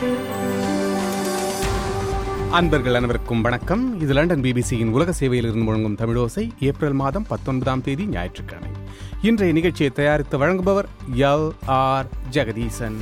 அன்பர்கள் அனைவருக்கும் வணக்கம் இது லண்டன் பிபிசியின் உலக சேவையில் இருந்து முழங்கும் தமிழோசை ஏப்ரல் மாதம் பத்தொன்பதாம் தேதி ஞாயிற்றுக்கிழமை இன்றைய நிகழ்ச்சியை தயாரித்து வழங்குபவர் எல் ஆர் ஜெகதீசன்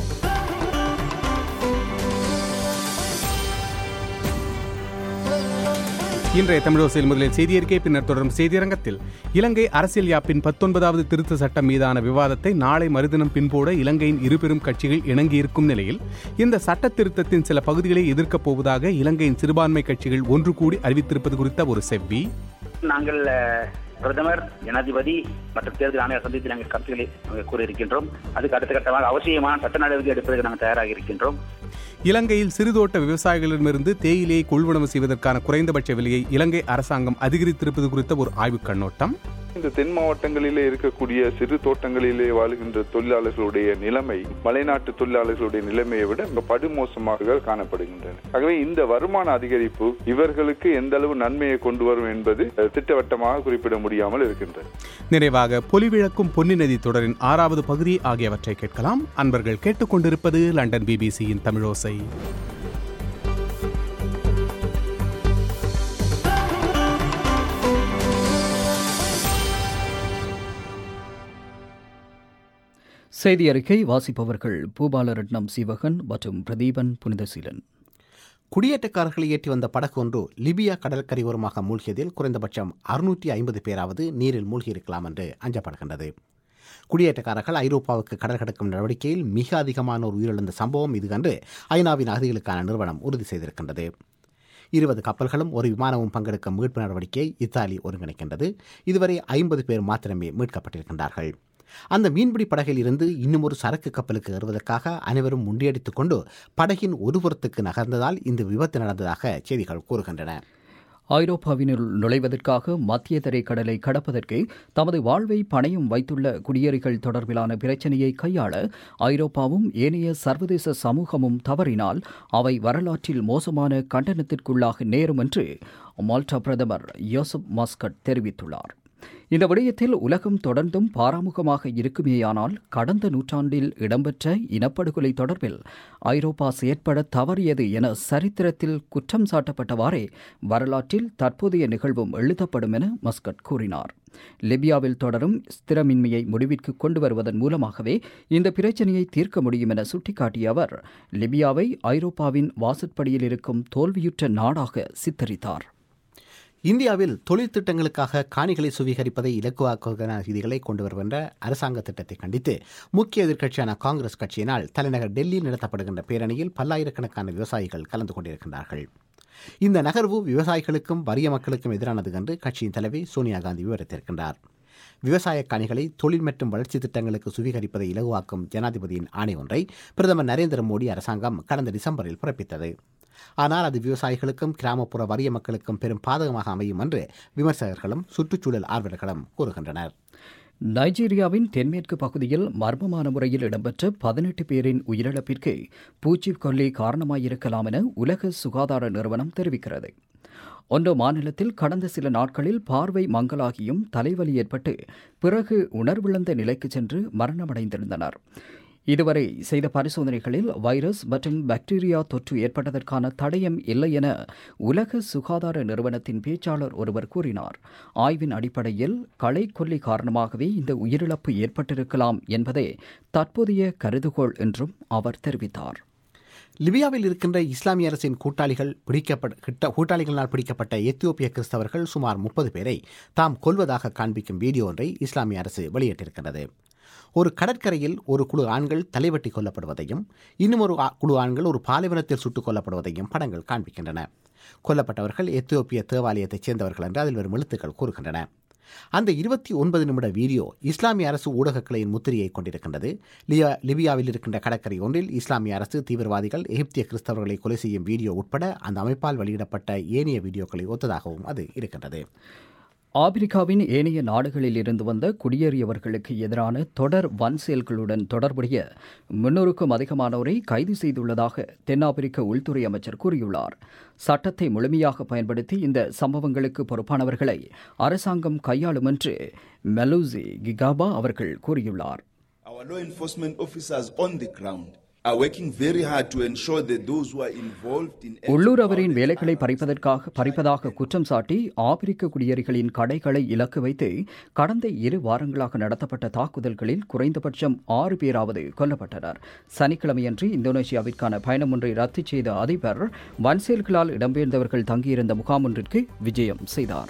இன்றைய தமிழோசையில் முதலில் செய்தியறிக்கை பின்னர் தொடரும் செய்தியரங்கத்தில் இலங்கை அரசியல் யாப்பின் பத்தொன்பதாவது திருத்த சட்டம் மீதான விவாதத்தை நாளை மறுதினம் பின்போட இலங்கையின் இருபெரும் கட்சிகள் இணங்கியிருக்கும் நிலையில் இந்த சட்ட திருத்தத்தின் சில பகுதிகளை எதிர்க்கப் போவதாக இலங்கையின் சிறுபான்மை கட்சிகள் ஒன்று கூடி அறிவித்திருப்பது குறித்த ஒரு செவ்வி நாங்கள் அஹ், பிரதமர் ஜனாதிபதி மற்றும் தேர்தல் ஆணையர் சந்தித்து நாங்கள் கருத்துக்களை நாங்கள் கூறியிருக்கின்றோம் அதுக்கு அடுத்த கட்டமாக அவசியமான சட்ட நடவடிக்கை எடுப்பதற்கு நாங்கள் தயாராக இருக்கின்றோம் இலங்கையில் சிறுதோட்ட விவசாயிகளிடமிருந்து தேயிலையை கொள்வனவு செய்வதற்கான குறைந்தபட்ச விலையை இலங்கை அரசாங்கம் அதிகரித்திருப்பது குறித்த ஒரு ஆய்வுக் கண்ணோட்டம் இந்த தென் மாவட்டங்களிலே இருக்கக்கூடிய சிறு தோட்டங்களிலே வாழுகின்ற தொழிலாளர்களுடைய நிலைமை மலைநாட்டு தொழிலாளர்களுடைய நிலைமையை விட இங்க படுமோசமாக காணப்படுகின்றன ஆகவே இந்த வருமான அதிகரிப்பு இவர்களுக்கு எந்த அளவு நன்மையை கொண்டு வரும் என்பது அஹ், திட்டவட்டமாக குறிப்பிட முடியாமல் இருக்கின்றது நிறைவாக பொலிவிழக்கும் பொன்னி நதி தொடரின் ஆறாவது பகுதி ஆகியவற்றை கேட்கலாம் அன்பர்கள் கேட்டுக்கொண்டிருப்பது லண்டன் பிபிசியின் தமிழோசை செய்தி அறிக்கை வாசிப்பவர்கள் பூபாலரட்னம் சீவகன் மற்றும் பிரதீபன் புனிதசீலன் குடியேற்றக்காரர்களை ஏற்றி வந்த படகு ஒன்று லிபியா கடற்கரையோரமாக மூழ்கியதில் குறைந்தபட்சம் அறுநூற்றி ஐம்பது பேராவது நீரில் மூழ்கியிருக்கலாம் என்று அஞ்சப்படுகின்றது குடியேற்றக்காரர்கள் ஐரோப்பாவுக்கு கடல் கடக்கும் நடவடிக்கையில் மிக அதிகமானோர் உயிரிழந்த சம்பவம் இது கண்டு ஐநாவின் அகதிகளுக்கான நிறுவனம் உறுதி செய்திருக்கின்றது இருபது கப்பல்களும் ஒரு விமானமும் பங்கெடுக்கும் மீட்பு நடவடிக்கையை இத்தாலி ஒருங்கிணைக்கின்றது இதுவரை ஐம்பது பேர் மாத்திரமே மீட்கப்பட்டிருக்கின்றார்கள் அந்த மீன்பிடி படகில் இருந்து இன்னும் ஒரு சரக்கு கப்பலுக்கு ஏறுவதற்காக அனைவரும் முண்டியடித்துக் கொண்டு படகின் ஒரு புறத்துக்கு நகர்ந்ததால் இந்த விபத்து நடந்ததாக செய்திகள் கூறுகின்றன ஐரோப்பாவினுள் நுழைவதற்காக மத்திய தரை கடலை கடப்பதற்கு தமது வாழ்வை பணயம் வைத்துள்ள குடியேறிகள் தொடர்பிலான பிரச்சினையை கையாள ஐரோப்பாவும் ஏனைய சர்வதேச சமூகமும் தவறினால் அவை வரலாற்றில் மோசமான கண்டனத்திற்குள்ளாக நேரும் என்று மால்டா பிரதமர் யோசப் மாஸ்கட் தெரிவித்துள்ளார் இந்த விடயத்தில் உலகம் தொடர்ந்தும் பாராமுகமாக இருக்குமேயானால் கடந்த நூற்றாண்டில் இடம்பெற்ற இனப்படுகொலை தொடர்பில் ஐரோப்பா செயற்பட தவறியது என சரித்திரத்தில் குற்றம் சாட்டப்பட்டவாறே வரலாற்றில் தற்போதைய நிகழ்வும் எழுதப்படும் என மஸ்கட் கூறினார் லிபியாவில் தொடரும் ஸ்திரமின்மையை முடிவிற்கு கொண்டு வருவதன் மூலமாகவே இந்த பிரச்சினையை தீர்க்க முடியும் என சுட்டிக்காட்டிய அவர் லிபியாவை ஐரோப்பாவின் வாசற்படியில் இருக்கும் தோல்வியுற்ற நாடாக சித்தரித்தார் இந்தியாவில் தொழில் திட்டங்களுக்காக காணிகளை சுவீகரிப்பதை இலக்குவாக்குவதற்கான விதிகளை கொண்டு வருகின்ற அரசாங்க திட்டத்தை கண்டித்து முக்கிய எதிர்க்கட்சியான காங்கிரஸ் கட்சியினால் தலைநகர் டெல்லியில் நடத்தப்படுகின்ற பேரணியில் பல்லாயிரக்கணக்கான விவசாயிகள் கலந்து கொண்டிருக்கின்றார்கள் இந்த நகர்வு விவசாயிகளுக்கும் வறிய மக்களுக்கும் எதிரானது என்று கட்சியின் தலைவி சோனியா காந்தி விவரித்திருக்கின்றார் விவசாய காணிகளை தொழில் மற்றும் வளர்ச்சி திட்டங்களுக்கு சுவீகரிப்பதை இலகுவாக்கும் ஜனாதிபதியின் ஆணை ஒன்றை பிரதமர் நரேந்திர மோடி அரசாங்கம் கடந்த டிசம்பரில் பிறப்பித்தது ஆனால் அது விவசாயிகளுக்கும் கிராமப்புற வறிய மக்களுக்கும் பெரும் பாதகமாக அமையும் என்று விமர்சகர்களும் சுற்றுச்சூழல் ஆர்வலர்களும் கூறுகின்றனர் நைஜீரியாவின் தென்மேற்கு பகுதியில் மர்மமான முறையில் இடம்பெற்ற பதினெட்டு பேரின் உயிரிழப்பிற்கு பூச்சிக்கொல்லி காரணமாயிருக்கலாம் என உலக சுகாதார நிறுவனம் தெரிவிக்கிறது ஒன்று மாநிலத்தில் கடந்த சில நாட்களில் பார்வை மங்கலாகியும் தலைவலி ஏற்பட்டு பிறகு உணர்விழந்த நிலைக்கு சென்று மரணமடைந்திருந்தனர் இதுவரை செய்த பரிசோதனைகளில் வைரஸ் மற்றும் பாக்டீரியா தொற்று ஏற்பட்டதற்கான தடயம் இல்லை என உலக சுகாதார நிறுவனத்தின் பேச்சாளர் ஒருவர் கூறினார் ஆய்வின் அடிப்படையில் களை கொல்லி காரணமாகவே இந்த உயிரிழப்பு ஏற்பட்டிருக்கலாம் என்பதே தற்போதைய கருதுகோள் என்றும் அவர் தெரிவித்தார் லிபியாவில் இருக்கின்ற இஸ்லாமிய அரசின் கூட்டாளிகள் பிடிக்கப்பட்ட கிட்ட கூட்டாளிகளால் பிடிக்கப்பட்ட எத்தியோப்பிய கிறிஸ்தவர்கள் சுமார் முப்பது பேரை தாம் கொல்வதாக காண்பிக்கும் வீடியோ ஒன்றை இஸ்லாமிய அரசு வெளியிட்டிருக்கிறது ஒரு கடற்கரையில் ஒரு குழு ஆண்கள் தலைவெட்டி கொல்லப்படுவதையும் இன்னும் ஒரு ஆ- குழு ஆண்கள் ஒரு பாலைவனத்தில் சுட்டுக் கொல்லப்படுவதையும் படங்கள் காண்பிக்கின்றன கொல்லப்பட்டவர்கள் எத்தியோப்பிய தேவாலயத்தைச் சேர்ந்தவர்கள் என்று அதில் வரும் எழுத்துக்கள் கூறுகின்றன அந்த இருபத்தி ஒன்பது நிமிட வீடியோ இஸ்லாமிய அரசு ஊடகக்கலையின் முத்திரையை கொண்டிருக்கின்றது லியா லிபியாவில் இருக்கின்ற கடற்கரை ஒன்றில் இஸ்லாமிய அரசு தீவிரவாதிகள் எகிப்திய கிறிஸ்தவர்களை கொலை செய்யும் வீடியோ உட்பட அந்த அமைப்பால் வெளியிடப்பட்ட ஏனைய வீடியோக்களை ஒத்ததாகவும் அது இருக்கின்றது ஆப்பிரிக்காவின் ஏனைய நாடுகளில் இருந்து வந்த குடியேறியவர்களுக்கு எதிரான தொடர் வன் செயல்களுடன் தொடர்புடைய முன்னூறுக்கும் அதிகமானோரை கைது செய்துள்ளதாக தென்னாப்பிரிக்க உள்துறை அமைச்சர் கூறியுள்ளார் சட்டத்தை முழுமையாக பயன்படுத்தி இந்த சம்பவங்களுக்கு பொறுப்பானவர்களை அரசாங்கம் கையாளும் என்று மெலூசி கிகாபா அவர்கள் கூறியுள்ளார் Our law enforcement officers on the ground are working very hard to ensure that those who are involved in உள்ளூரவரின் வேலைகளை பறிப்பதற்காக பறிப்பதாக குற்றம் சாட்டி ஆப்பிரிக்க குடியேறிகளின் கடைகளை இலக்கு வைத்து கடந்த இரு வாரங்களாக நடத்தப்பட்ட தாக்குதல்களில் குறைந்தபட்சம் ஆறு பேராவது கொல்லப்பட்டனர் சனிக்கிழமையன்று இந்தோனேஷியாவிற்கான பயணம் ஒன்றை ரத்து செய்த அதிபர் வன்செயல்களால் இடம்பெயர்ந்தவர்கள் தங்கியிருந்த முகாம் ஒன்றிற்கு விஜயம் செய்தார்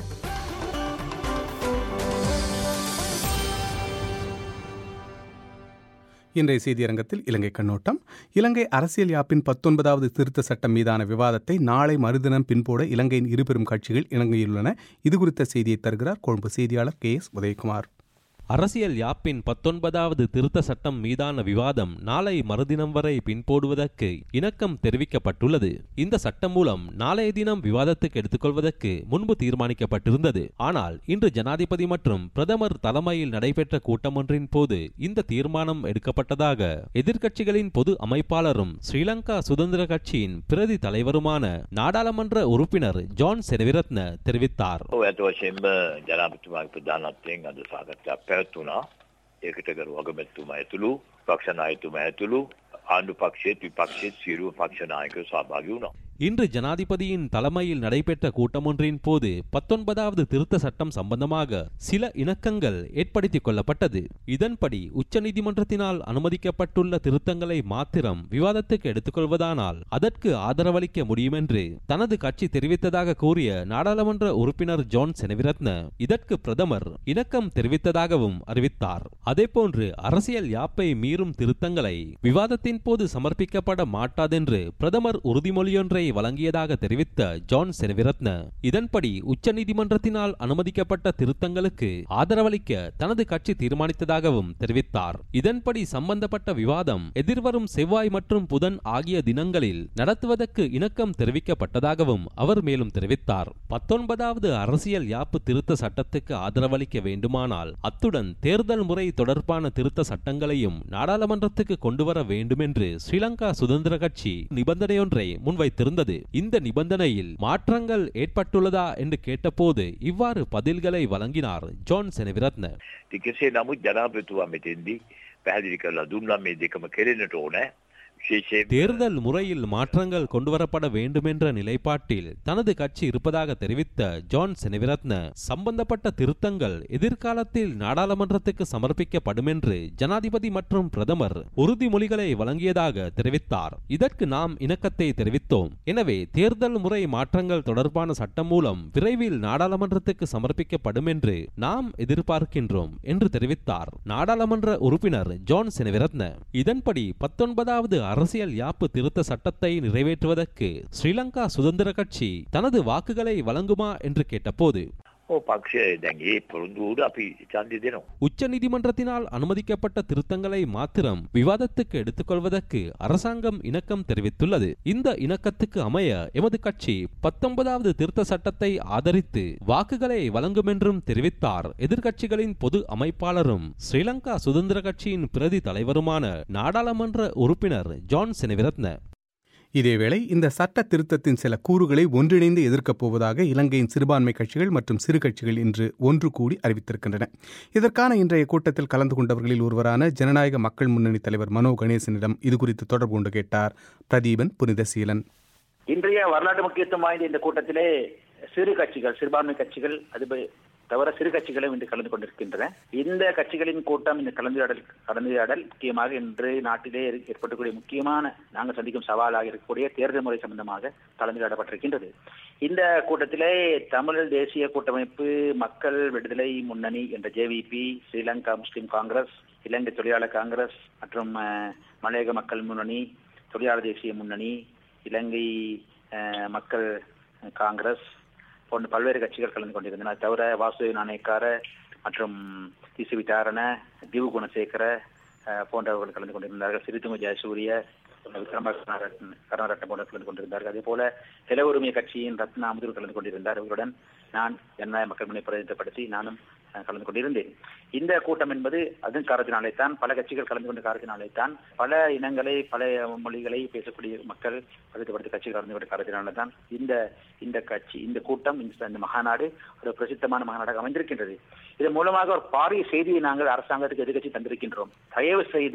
இன்றைய செய்தியரங்கத்தில் இலங்கை கண்ணோட்டம் இலங்கை அரசியல் யாப்பின் பத்தொன்பதாவது திருத்த சட்டம் மீதான விவாதத்தை நாளை மறுதினம் பின்போட இலங்கையின் இருபெரும் கட்சிகள் இலங்கையிலுள்ளன இது குறித்த செய்தியை தருகிறார் கொழும்பு செய்தியாளர் கே எஸ் உதயகுமார் அரசியல் யாப்பின் பத்தொன்பதாவது திருத்த சட்டம் மீதான விவாதம் நாளை மறுதினம் வரை பின்போடுவதற்கு இணக்கம் தெரிவிக்கப்பட்டுள்ளது இந்த சட்டம் மூலம் நாளைய தினம் விவாதத்துக்கு எடுத்துக்கொள்வதற்கு முன்பு தீர்மானிக்கப்பட்டிருந்தது ஆனால் இன்று ஜனாதிபதி மற்றும் பிரதமர் தலைமையில் நடைபெற்ற கூட்டம் ஒன்றின் போது இந்த தீர்மானம் எடுக்கப்பட்டதாக எதிர்க்கட்சிகளின் பொது அமைப்பாளரும் ஸ்ரீலங்கா சுதந்திர கட்சியின் பிரதி தலைவருமான நாடாளுமன்ற உறுப்பினர் ஜான் செனவிரத்ன தெரிவித்தார் ඔය ඇත වශයෙන්ම ජනාපතිතුමාගේ ප්‍රධානත්වයෙන් අද සාකච්ඡා පැවැත්වුණා. ඒකට කරු අගමැතිතුමා ඇතුළු පක්ෂ නායකතුමා ඇතුළු ආණ්ඩු පක්ෂයේත් විපක්ෂයේත් සියලුම පක්ෂ නායකයෝ සහභාගී වුණා. இன்று ஜனாதிபதியின் தலைமையில் நடைபெற்ற கூட்டமொன்றின் போது பத்தொன்பதாவது திருத்த சட்டம் சம்பந்தமாக சில இணக்கங்கள் ஏற்படுத்திக் கொள்ளப்பட்டது இதன்படி உச்சநீதிமன்றத்தினால் அனுமதிக்கப்பட்டுள்ள திருத்தங்களை மாத்திரம் விவாதத்துக்கு எடுத்துக்கொள்வதானால் அதற்கு ஆதரவளிக்க முடியும் என்று தனது கட்சி தெரிவித்ததாக கூறிய நாடாளுமன்ற உறுப்பினர் ஜான் செனவிரத்ன இதற்கு பிரதமர் இணக்கம் தெரிவித்ததாகவும் அறிவித்தார் அதேபோன்று அரசியல் யாப்பை மீறும் திருத்தங்களை விவாதத்தின் போது சமர்ப்பிக்கப்பட மாட்டாதென்று பிரதமர் உறுதிமொழியொன்றை வழங்கியதாக தெரிவித்த ஜான் செனவிரத்ன இதன்படி உச்சநீதிமன்றத்தினால் அனுமதிக்கப்பட்ட திருத்தங்களுக்கு ஆதரவளிக்க தனது கட்சி தீர்மானித்ததாகவும் தெரிவித்தார் இதன்படி சம்பந்தப்பட்ட விவாதம் எதிர்வரும் செவ்வாய் மற்றும் புதன் ஆகிய தினங்களில் நடத்துவதற்கு இணக்கம் தெரிவிக்கப்பட்டதாகவும் அவர் மேலும் தெரிவித்தார் பத்தொன்பதாவது அரசியல் யாப்பு திருத்த சட்டத்துக்கு ஆதரவளிக்க வேண்டுமானால் அத்துடன் தேர்தல் முறை தொடர்பான திருத்த சட்டங்களையும் நாடாளுமன்றத்துக்கு கொண்டுவர வேண்டுமென்று ஸ்ரீலங்கா சுதந்திர கட்சி நிபந்தனையொன்றை முன்வைத்திருந்தது இந்த நிபந்தனையில் மாற்றங்கள் ஏற்பட்டுள்ளதா என்று கேட்டபோது இவ்வாறு பதில்களை வழங்கினார் ஜான் செனவிரத்ன ඉතින් කෙසේ නමුත් ජනාපතිතුමා මෙතෙන්දී පැහැදිලි කරලා දුන්නා මේ දෙකම කෙරෙන්නට ඕනේ. විශේෂයෙන් தேர்தல் முறையில் மாற்றங்கள் கொண்டுவரப்பட வேண்டுமென்ற நிலைப்பாட்டில் தனது கட்சி இருப்பதாக தெரிவித்த ஜான் செனவிரத்ன சம்பந்தப்பட்ட திருத்தங்கள் எதிர்காலத்தில் நாடாளுமன்றத்துக்கு சமர்ப்பிக்கப்படும் என்று ஜனாதிபதி மற்றும் பிரதமர் உறுதிமொழிகளை வழங்கியதாக தெரிவித்தார் இதற்கு நாம் இணக்கத்தை தெரிவித்தோம் எனவே தேர்தல் முறை மாற்றங்கள் தொடர்பான சட்டம் மூலம் விரைவில் நாடாளுமன்றத்துக்கு சமர்ப்பிக்கப்படும் என்று நாம் எதிர்பார்க்கின்றோம் என்று தெரிவித்தார் நாடாளுமன்ற உறுப்பினர் ஜான் செனவிரத்ன இதன்படி பத்தொன்பதாவது அரசியல் யாப்பு திருத்த சட்டத்தை நிறைவேற்றுவதற்கு ஸ்ரீலங்கா சுதந்திர கட்சி தனது வாக்குகளை வழங்குமா என்று கேட்டபோது ඕ පක්ෂය දැන් ඒ පොරොන්දුවට අපි ඡන්දය දෙනවා. உச்சநீதிமன்றத்தினால் அனுமதிக்கப்பட்ட திருத்தங்களை மாத்திரம் விவாதத்துக்கு எடுத்துக்கொள்வதற்கு அரசாங்கம் இணக்கம் தெரிவித்துள்ளது இந்த இணக்கத்துக்கு அமைய எமது கட்சி பத்தொன்பதாவது திருத்த சட்டத்தை ஆதரித்து வாக்குகளை வழங்கும் என்றும் தெரிவித்தார் எதிர்க்கட்சிகளின் பொது அமைப்பாளரும் ஸ்ரீலங்கா சுதந்திர கட்சியின் பிரதி தலைவருமான நாடாளுமன்ற உறுப்பினர் ஜான் செனவிரத்ன இதேவேளை இந்த சட்ட திருத்தத்தின் சில கூறுகளை ஒன்றிணைந்து எதிர்க்கப் போவதாக இலங்கையின் சிறுபான்மை கட்சிகள் மற்றும் சிறு கட்சிகள் இன்று ஒன்று கூடி அறிவித்திருக்கின்றன இதற்கான இன்றைய கூட்டத்தில் கலந்து கொண்டவர்களில் ஒருவரான ஜனநாயக மக்கள் முன்னணி தலைவர் மனோ கணேசனிடம் இதுகுறித்து தொடர்பு கொண்டு கேட்டார் பிரதீபன் புனிதசீலன் இன்றைய வரலாற்று முக்கியத்துவம் வாய்ந்த இந்த கூட்டத்திலே சிறு கட்சிகள் சிறுபான்மை கட்சிகள் அது ப- தவிர சிறு கட்சிகளும் இன்று கலந்து கொண்டிருக்கின்றன இந்த கட்சிகளின் கூட்டம் இந்த கலந்துரையாடல் கலந்துரையாடல் முக்கியமாக இன்று நாட்டிலே ஏற்- ஏற்படக்கூடிய முக்கியமான நாங்கள் சந்திக்கும் சவாலாக இருக்கக்கூடிய தேர்தல் முறை சம்பந்தமாக கலந்துரையாடப்பட்டிருக்கின்றது இந்த கூட்டத்திலே தமிழ் தேசிய கூட்டமைப்பு மக்கள் விடுதலை முன்னணி என்ற ஜேவிபி ஸ்ரீலங்கா முஸ்லிம் காங்கிரஸ் இலங்கை தொழிலாளர் காங்கிரஸ் மற்றும் அஹ், மலையக மக்கள் முன்னணி தொழிலாளர் தேசிய முன்னணி இலங்கை அஹ், மக்கள் காங்கிரஸ் போன்ற பல்வேறு கட்சிகள் கலந்து கொண்டிருந்தன அது தவிர வாசுதேவ நாணயக்கார மற்றும் திசு விட்டாரண திவு குணசேகர அஹ், போன்றவர்கள் கலந்து கொண்டிருந்தார்கள் சிறிதுங்க ஜெயசூரிய விக்ரம கருணாரட்னம் போன்ற கலந்து கொண்டிருந்தார்கள் அதே போல நில உரிமை கட்சியின் ரத்னா அமுதூர் கலந்து கொண்டிருந்தார் இவருடன் நான் ஜனநாயக மக்கள் முன்னணி பிரதிநிதிப்படுத்தி நானும் அஹ், கலந்து கொண்டிருந்தேன் இந்த கூட்டம் என்பது அதன் காரணத்தினாலே தான் பல கட்சிகள் கலந்து கொண்ட காரணத்தினாலே தான் பல இனங்களை பல மொழிகளை பேசக்கூடிய மக்கள் படுத்த கட்சிகள் கலந்து கொண்ட காரணத்தினால தான் இந்த இந்த கட்சி இந்த கூட்டம் இந்த இந்த மகாநாடு ஒரு பிரசித்தமான மகாநாடாக அமைந்திருக்கின்றது இதன் மூலமாக ஒரு பாரிய செய்தியை நாங்கள் அரசாங்கத்துக்கு எதிர்கட்சி தந்திருக்கின்றோம் தயவு செய்து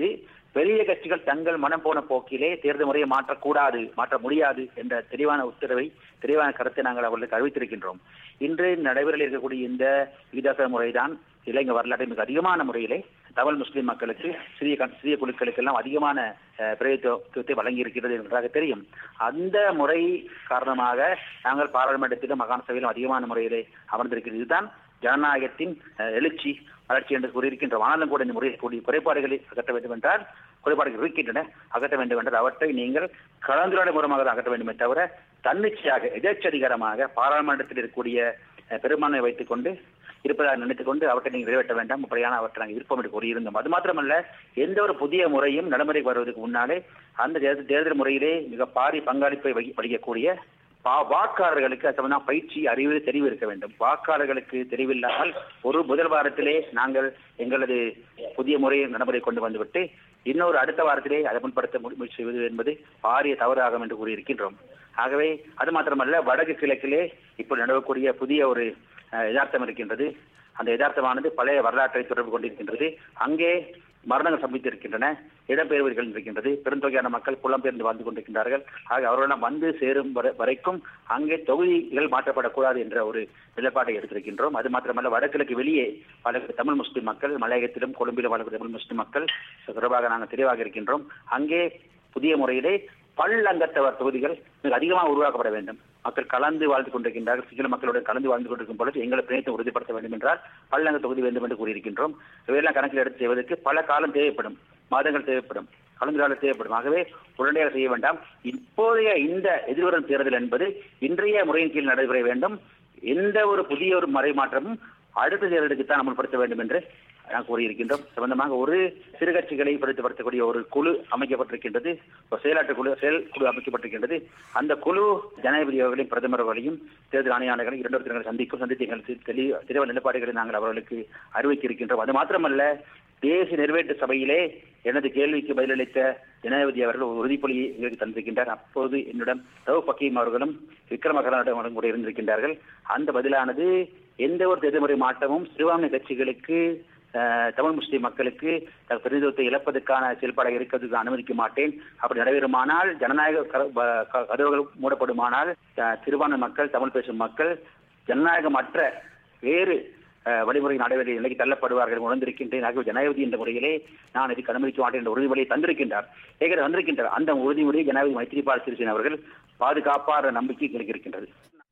பெரிய கட்சிகள் தங்கள் மனம் போன போக்கிலே தேர்தல் முறையை மாற்றக்கூடாது மாற்ற முடியாது என்ற தெளிவான உத்தரவை தெளிவான கருத்தை நாங்கள் அவர்களுக்கு அறிவித்திருக்கின்றோம் இன்று நடைபெற இருக்கக்கூடிய இந்த விகிதாசார முறைதான் இலங்கை வரலாற்றில் மிக அதிகமான முறையிலே தமிழ் முஸ்லிம் மக்களுக்கு சிறிய கண்- சிறிய குழுக்களுக்கெல்லாம் அதிகமான அஹ், பிரதித்துவத்தை வழங்கி இருக்கிறது என்பதாக தெரியும் அந்த முறை காரணமாக நாங்கள் பாராளுமன்றத்திலும் மாகாண சபையிலும் அதிகமான முறையிலே அமர்ந்திருக்கிறது இதுதான் ஜனநாயகத்தின் அஹ், எழுச்சி வளர்ச்சி என்று கூறியிருக்கின்றோம் ஆனாலும் கூட இந்த முறையில் கூடிய குறைபாடுகளை அகற்ற வேண்டும் என்றால் குறைபாடுகள் இருக்கின்றன அகற்ற வேண்டும் என்றால் அவற்றை நீங்கள் கலந்துரையாடல் மூலமாக தான் அகற்ற வேண்டுமே தவிர தன்னிச்சையாக எதேச்சதிகாரமாக பாராளுமன்றத்தில் இருக்கக்கூடிய அஹ், பெரும்பான்மை வைத்துக் கொண்டு இருப்பதாக நினைத்துக் கொண்டு அவற்றை நீங்கள் நிறைவேற்ற வேண்டாம் அப்படியான அவற்றை நாங்கள் விருப்பம் என்று கூறியிருந்தோம் அது மாத்திரமல்ல எந்த ஒரு புதிய முறையும் நடைமுறைக்கு வருவதற்கு முன்னாலே அந்த தேர்தல் தேர்தல் முறையிலே மிக பாரி பங்களிப்பை வகி- வகிக்கக்கூடிய பா- வாக்காளர்களுக்கு அது சம்பந்தமா பயிற்சி அறிவு தெரிவு இருக்க வேண்டும் வாக்காளர்களுக்கு தெரிவில்லாமல் ஒரு முதல் வாரத்திலே நாங்கள் எங்களது புதிய முறையை நடைமுறை கொண்டு வந்துவிட்டு இன்னொரு அடுத்த வாரத்திலே அதை முன்படுத்த மு- முயற்சி செய்வது என்பது பாரிய தவறாகும் என்று கூறியிருக்கின்றோம் ஆகவே அது மாத்திரமல்ல வடக்கு கிழக்கிலே இப்போ நடக்கக்கூடிய புதிய ஒரு அஹ், யதார்த்தம் இருக்கின்றது அந்த யதார்த்தமானது பழைய வரலாற்றை தொடர்பு கொண்டிருக்கின்றது அங்கே மரணங்கள் சம்பவித்திருக்கின்றன இடம்பெயர்வுகள் இருக்கின்றது பெருந்தொகையான மக்கள் புலம்பெயர்ந்து வாழ்ந்து கொண்டிருக்கின்றார்கள் ஆக அவர்களெல்லாம் வந்து சேரும் வரை- வரைக்கும் அங்கே தொகுதிகள் மாற்றப்படக்கூடாது என்ற ஒரு நிலைப்பாட்டை எடுத்திருக்கின்றோம் அது மாத்திரமல்ல வடகிழக்கு வெளியே பல தமிழ் முஸ்லிம் மக்கள் மலையகத்திலும் கொழும்பிலும் வாழக்கூடிய தமிழ் முஸ்லிம் மக்கள் தொடர்பாக நாங்கள் தெளிவாக இருக்கின்றோம் அங்கே புதிய முறையிலே பல்லங்கத்தவர் தொகுதிகள் மிக அதிகமாக உருவாக்கப்பட வேண்டும் மக்கள் கலந்து வாழ்ந்து கொண்டிருக்கின்றார்கள் சிங்கள மக்களுடன் கலந்து வாழ்ந்து கொண்டிருக்கும் பொழுது எங்களை பிணையத்தை உறுதிப்படுத்த வேண்டும் என்றால் பல்லங்க தொகுதி வேண்டும் என்று கூறியிருக்கின்றோம் இவையெல்லாம் கணக்கில் எடுத்து செய்வதற்கு பல காலம் தேவைப்படும் மாதங்கள் தேவைப்படும் கலந்துரையாடல் தேவைப்படும் ஆகவே உடனடியாக செய்ய வேண்டாம் இப்போதைய இந்த எதிர்வரும் தேர்தல் என்பது இன்றைய முறையின் கீழ் நடைபெற வேண்டும் எந்த ஒரு புதிய ஒரு மறை மாற்றமும் அடுத்த தேர்தலுக்கு தான் அமல்படுத்த வேண்டும் என்று நான் கூறியிருக்கின்றோம் சம்பந்தமாக ஒரு சிறு கட்சிகளை படுத்தக்கூடிய ஒரு குழு அமைக்கப்பட்டிருக்கின்றது ஒரு செயலாற்று குழு செயல் குழு அமைக்கப்பட்டிருக்கின்றது அந்த குழு ஜனாதிபதி அவர்களையும் பிரதமர் அவர்களையும் தேர்தல் ஆணையாளர்களையும் இரண்டு தினங்களை சந்திக்கும் சந்தித்து எங்கள் தெ- தெளி- தெளிவான நிலைப்பாடுகளை நாங்கள் அவர்களுக்கு அறிவிக்க இருக்கின்றோம் அது மாத்திரமல்ல தேசிய நிறைவேற்று சபையிலே எனது கேள்விக்கு பதிலளித்த ஜனாதிபதி அவர்கள் ஒரு உறுதிமொழியை எங்களுக்கு தந்திருக்கின்றார் அப்போது என்னிடம் ரவு பக்கீம் அவர்களும் விக்ரமகரனிடம் கூட இருந்திருக்கின்றார்கள் அந்த பதிலானது எந்த ஒரு தேர்தல்முறை மாற்றமும் சிறுபான்மை கட்சிகளுக்கு அஹ், தமிழ் முஸ்லிம் மக்களுக்கு தங்கள் பிரதிநிதித்துவத்தை இழப்பதற்கான செயல்பாடாக இருக்கிறதுக்கு அனுமதிக்க மாட்டேன் அப்படி நடைபெறுமானால் ஜனநாயக கர- ப- க- கதவுகள் மூடப்படுமானால் அஹ், சிறுபான்மை மக்கள் தமிழ் பேசும் மக்கள் ஜனநாயகமற்ற வேறு அஹ், வழிமுறை நடைமுறை நிலைக்கு தள்ளப்படுவார்கள் உணர்ந்திருக்கின்றேன் ஆகவே ஜனாதிபதி என்ற முறையிலே நான் இதுக்கு அனுமதிக்க மாட்டேன் என்ற உறுதிமொழியை தந்திருக்கின்றார் ஏற்கனவே வந்திருக்கின்றார் அந்த உறுதிமொழியை ஜனாதிபதி மைத்திரிபால சிறிசேன அவர்கள் பாதுகாப்பார் நம்பிக்கை எங்களுக்கு இருக்கின்றது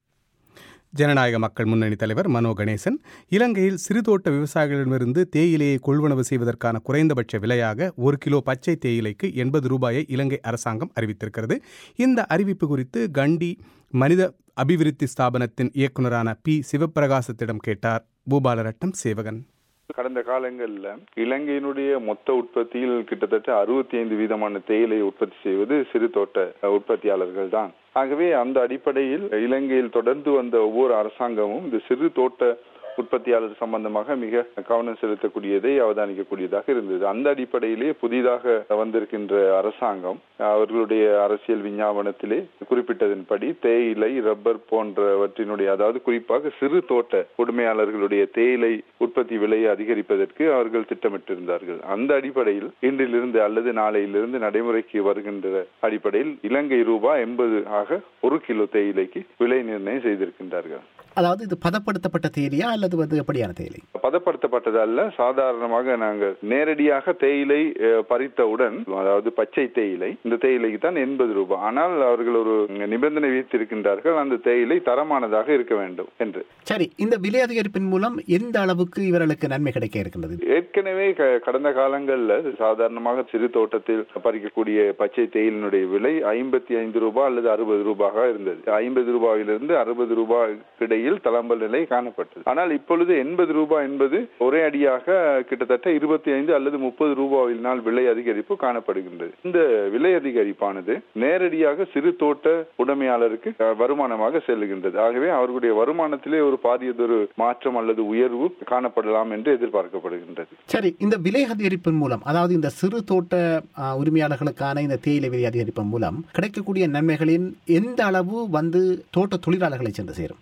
ஜனநாயக மக்கள் முன்னணி தலைவர் மனோ கணேசன் இலங்கையில் சிறுதோட்ட விவசாயிகளிடமிருந்து தேயிலையை கொள்வனவு செய்வதற்கான குறைந்தபட்ச விலையாக ஒரு கிலோ பச்சை தேயிலைக்கு எண்பது ரூபாயை இலங்கை அரசாங்கம் அறிவித்திருக்கிறது இந்த அறிவிப்பு குறித்து கண்டி மனித அபிவிருத்தி ஸ்தாபனத்தின் இயக்குநரான பி சிவப்பிரகாசத்திடம் கேட்டார் பூபாலரட்டம் சேவகன் கடந்த காலங்களில் இலங்கையினுடைய மொத்த உற்பத்தியில் கிட்டத்தட்ட அறுபத்தி ஐந்து வீதமான தேயிலை உற்பத்தி செய்வது சிறு தோட்ட அஹ், உற்பத்தியாளர்கள் தான் ஆகவே அந்த அடிப்படையில் இலங்கையில் தொடர்ந்து வந்த ஒவ்வொரு அரசாங்கமும் இந்த சிறு தோட்ட உற்பத்தியாளர் சம்பந்தமாக மிக கவனம் செலுத்தக்கூடியதை அவதானிக்கக்கூடியதாக இருந்தது அந்த அடிப்படையிலே புதிதாக வந்திருக்கின்ற அரசாங்கம் அவர்களுடைய அரசியல் விஞ்ஞாபனத்திலே குறிப்பிட்டதன்படி தேயிலை ரப்பர் போன்றவற்றினுடைய அதாவது குறிப்பாக சிறு தோட்ட உரிமையாளர்களுடைய தேயிலை உற்பத்தி விலையை அதிகரிப்பதற்கு அவர்கள் திட்டமிட்டிருந்தார்கள் அந்த அடிப்படையில் இன்றிலிருந்து அல்லது நாளையிலிருந்து நடைமுறைக்கு வருகின்ற அடிப்படையில் இலங்கை ரூபாய் எண்பது ஆக ஒரு கிலோ தேயிலைக்கு விலை நிர்ணயம் செய்திருக்கின்றார்கள் அதாவது இது பதப்படுத்தப்பட்ட தேயிலையா அல்லது வந்து எப்படியான தேயிலை பதப்படுத்தப்பட்டது அல்ல சாதாரணமாக நாங்கள் நேரடியாக தேயிலை அஹ், பறித்தவுடன் அதாவது பச்சை தேயிலை இந்த தேயிலைக்கு தான் எண்பது ரூபாய் ஆனால் அவர்கள் ஒரு நிபந்தனை விதித்திருக்கின்றார்கள் அந்த தேயிலை தரமானதாக இருக்க வேண்டும் என்று சரி இந்த விலை அதிகரிப்பின் மூலம் எந்த அளவுக்கு இவர்களுக்கு நன்மை கிடைக்க இருக்கின்றது ஏற்கனவே க- கடந்த காலங்களில் சாதாரணமாக சிறு தோட்டத்தில் பறிக்கக்கூடிய பச்சை தேயிலினுடைய விலை ஐம்பத்தி ஐந்து ரூபாய் அல்லது அறுபது ரூபாயாக இருந்தது ஐம்பது ரூபாயிலிருந்து அறுபது ரூபாய் இடையில் தளம்பல் நிலை காணப்பட்டது ஆனால் இப்பொழுது எண்பது ரூபாய் என்பது ஒரே அடியாக கிட்டத்தட்ட இருபத்தி ஐந்து அல்லது முப்பது ரூபாயினால் விலை அதிகரிப்பு காணப்படுகின்றது இந்த விலை அதிகரிப்பானது நேரடியாக சிறு தோட்ட உடைமையாளருக்கு அஹ், வருமானமாக செல்லுகின்றது ஆகவே அவர்களுடைய வருமானத்திலே ஒரு பாரியதொரு மாற்றம் அல்லது உயர்வு காணப்படலாம் என்று எதிர்பார்க்கப்படுகின்றது சரி இந்த விலை அதிகரிப்பின் மூலம் அதாவது இந்த சிறு தோட்ட ஆ, உரிமையாளர்களுக்கான இந்த தேயிலை விலை அதிகரிப்பின் மூலம் கிடைக்கக்கூடிய நன்மைகளின் எந்த அளவு வந்து தோட்ட தொழிலாளர்களை சென்று சேரும் இது ஒரு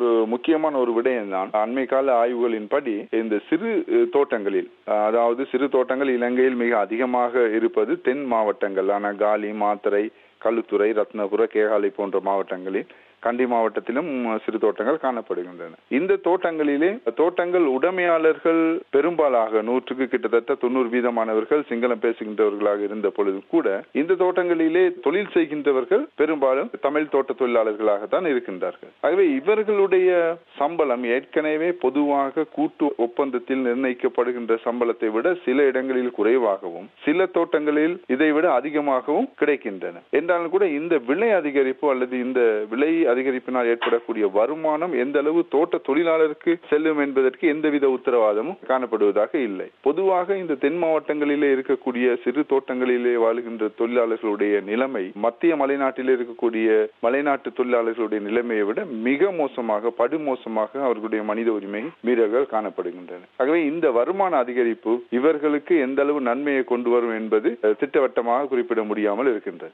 முக்கியமான ஒரு விடயம் தான் அண்மை கால ஆய்வுகளின்படி இந்த சிறு அஹ், தோட்டங்களில் அஹ், அதாவது சிறு தோட்டங்கள் இலங்கையில் மிக அதிகமாக இருப்பது தென் மாவட்டங்கள் ஆன காலி மாத்தறை களுத்துறை ரத்னபுர கேகாலை போன்ற மாவட்டங்களில் கண்டி மாவட்டத்திலும் சிறு தோட்டங்கள் காணப்படுகின்றன இந்த தோட்டங்களிலே தோட்டங்கள் உடைமையாளர்கள் பெரும்பாலாக நூற்றுக்கு கிட்டத்தட்ட தொண்ணூறு வீதமானவர்கள் சிங்களம் பேசுகின்றவர்களாக இருந்த பொழுது கூட இந்த தோட்டங்களிலே தொழில் செய்கின்றவர்கள் பெரும்பாலும் தமிழ் தோட்ட தொழிலாளர்களாகத்தான் இருக்கின்றார்கள் ஆகவே இவர்களுடைய சம்பளம் ஏற்கனவே பொதுவாக கூட்டு ஒப்பந்தத்தில் நிர்ணயிக்கப்படுகின்ற சம்பளத்தை விட சில இடங்களில் குறைவாகவும் சில தோட்டங்களில் இதை விட அதிகமாகவும் கிடைக்கின்றன என்றாலும் கூட இந்த விலை அதிகரிப்பு அல்லது இந்த விலை அதிகரிப்பினால் ஏற்படக்கூடிய வருமானம் எந்த அளவு தோட்ட தொழிலாளருக்கு செல்லும் என்பதற்கு எந்தவித உத்தரவாதமும் காணப்படுவதாக இல்லை பொதுவாக இந்த தென் மாவட்டங்களிலே இருக்கக்கூடிய சிறு தோட்டங்களிலே வாழுகின்ற தொழிலாளர்களுடைய நிலைமை மத்திய மலைநாட்டில் இருக்கக்கூடிய மலைநாட்டு தொழிலாளர்களுடைய நிலைமையை விட மிக மோசமாக படுமோசமாக அவர்களுடைய மனித உரிமை மீறல்கள் காணப்படுகின்றன ஆகவே இந்த வருமான அதிகரிப்பு இவர்களுக்கு எந்த அளவு நன்மையை கொண்டு வரும் என்பது அஹ், திட்டவட்டமாக குறிப்பிட முடியாமல் இருக்கின்றது